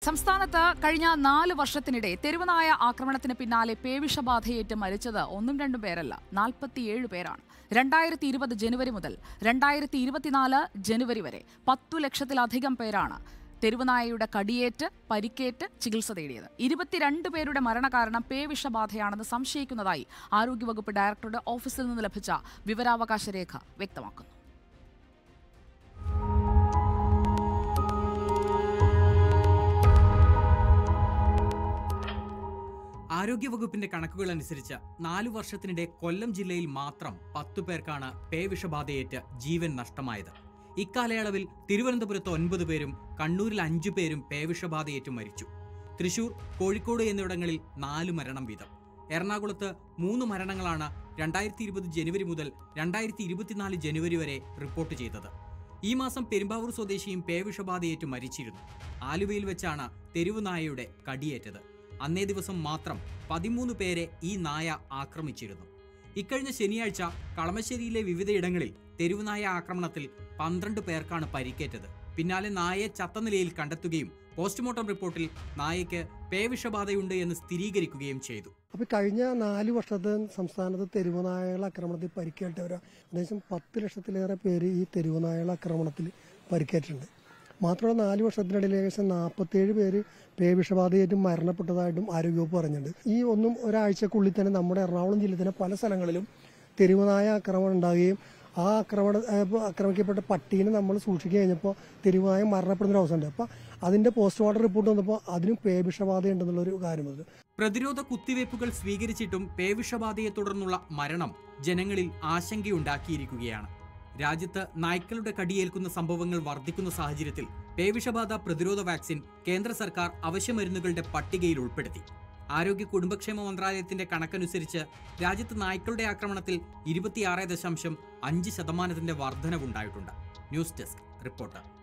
സംസ്ഥാനത്ത് കഴിഞ്ഞ നാല് വർഷത്തിനിടെ തെരുവുനായ ആക്രമണത്തിന് പിന്നാലെ പേവിഷബാധയേറ്റ് മരിച്ചത് ഒന്നും രണ്ടും പേരല്ല നാൽപ്പത്തിയേഴ് പേരാണ് രണ്ടായിരത്തി ഇരുപത് ജനുവരി മുതൽ രണ്ടായിരത്തി ഇരുപത്തിനാല് ജനുവരി വരെ പത്തു ലക്ഷത്തിലധികം പേരാണ് തെരുവുനായയുടെ കടിയേറ്റ് പരിക്കേറ്റ് ചികിത്സ തേടിയത് ഇരുപത്തിരണ്ട് പേരുടെ മരണകാരണം പേവിഷബാധയാണെന്ന് സംശയിക്കുന്നതായി ആരോഗ്യവകുപ്പ് ഡയറക്ടറുടെ ഓഫീസിൽ നിന്ന് ലഭിച്ച വിവരാവകാശ രേഖ വ്യക്തമാക്കുന്നു ആരോഗ്യവകുപ്പിന്റെ കണക്കുകൾ അനുസരിച്ച് നാലു വർഷത്തിനിടെ കൊല്ലം ജില്ലയിൽ മാത്രം പത്തു പേർക്കാണ് പേവിഷബാധയേറ്റ് ജീവൻ നഷ്ടമായത് ഇക്കാലയളവിൽ തിരുവനന്തപുരത്ത് ഒൻപത് പേരും കണ്ണൂരിൽ അഞ്ചു പേരും പേവിഷബാധയേറ്റ് മരിച്ചു തൃശൂർ കോഴിക്കോട് എന്നിവിടങ്ങളിൽ നാല് മരണം വീതം എറണാകുളത്ത് മൂന്ന് മരണങ്ങളാണ് രണ്ടായിരത്തി ഇരുപത് ജനുവരി മുതൽ രണ്ടായിരത്തി ഇരുപത്തിനാല് ജനുവരി വരെ റിപ്പോർട്ട് ചെയ്തത് ഈ മാസം പെരുമ്പാവൂർ സ്വദേശിയും പേവിഷബാധയേറ്റ് മരിച്ചിരുന്നു ആലുവയിൽ വെച്ചാണ് തെരുവുനായയുടെ കടിയേറ്റത് അന്നേ ദിവസം മാത്രം പതിമൂന്ന് പേരെ ഈ നായ ആക്രമിച്ചിരുന്നു ഇക്കഴിഞ്ഞ ശനിയാഴ്ച കളമശ്ശേരിയിലെ വിവിധയിടങ്ങളിൽ തെരുവുനായ ആക്രമണത്തിൽ പന്ത്രണ്ട് പേർക്കാണ് പരിക്കേറ്റത് പിന്നാലെ നായയെ ചത്ത നിലയിൽ കണ്ടെത്തുകയും പോസ്റ്റ്മോർട്ടം റിപ്പോർട്ടിൽ നായയ്ക്ക് പേവിഷബാധയുണ്ട് എന്ന് സ്ഥിരീകരിക്കുകയും ചെയ്തു അപ്പൊ കഴിഞ്ഞ നാല് വർഷത്തെ സംസ്ഥാനത്ത് തെരുവുനായകള ആക്രമണത്തിൽ പരിക്കേറ്റവർ ഏകദേശം പത്ത് ലക്ഷത്തിലേറെ പേര് ഈ തെരുവുനായകള ആക്രമണത്തിൽ പരിക്കേറ്റിട്ടുണ്ട് മാത്രമല്ല നാല് വർഷത്തിനിടയിൽ ഏകദേശം നാൽപ്പത്തേഴ് പേര് പേവിഷബാധയായിട്ടും മരണപ്പെട്ടതായിട്ടും ആരോഗ്യവകുപ്പ് പറഞ്ഞിട്ടുണ്ട് ഈ ഒന്നും ഒരാഴ്ചക്കുള്ളിൽ തന്നെ നമ്മുടെ എറണാകുളം ജില്ലയിൽ തന്നെ പല സ്ഥലങ്ങളിലും തെരുവുനായ ആക്രമണം ഉണ്ടാകുകയും ആ ആക്രമണ ഏഹ് ആക്രമിക്കപ്പെട്ട പട്ടീനെ നമ്മൾ സൂക്ഷിക്കുക കഴിഞ്ഞപ്പോൾ തെരുവുനായ മരണപ്പെടുന്ന ഒരു അവസ്ഥയുണ്ട് അപ്പോൾ അതിന്റെ പോസ്റ്റ്മോർട്ടം റിപ്പോർട്ട് വന്നപ്പോൾ അതിനും പേവിഷബാധയുണ്ടെന്നുള്ളൊരു കാര്യം വന്നു പ്രതിരോധ കുത്തിവയ്പ്പുകൾ സ്വീകരിച്ചിട്ടും പേവിഷബാധയെ തുടർന്നുള്ള മരണം ജനങ്ങളിൽ ആശങ്കയുണ്ടാക്കിയിരിക്കുകയാണ് രാജ്യത്ത് നായ്ക്കളുടെ കടിയേൽക്കുന്ന സംഭവങ്ങൾ വർദ്ധിക്കുന്ന സാഹചര്യത്തിൽ പേവിഷബാധ പ്രതിരോധ വാക്സിൻ കേന്ദ്ര സർക്കാർ അവശ്യമരുന്നുകളുടെ പട്ടികയിൽ ഉൾപ്പെടുത്തി ആരോഗ്യ കുടുംബക്ഷേമ മന്ത്രാലയത്തിന്റെ കണക്കനുസരിച്ച് രാജ്യത്ത് നായ്ക്കളുടെ ആക്രമണത്തിൽ ഇരുപത്തിയാറ് ദശാംശം അഞ്ച് ശതമാനത്തിന്റെ വർധനവുണ്ടായിട്ടുണ്ട് ന്യൂസ് ഡെസ്ക് റിപ്പോർട്ടർ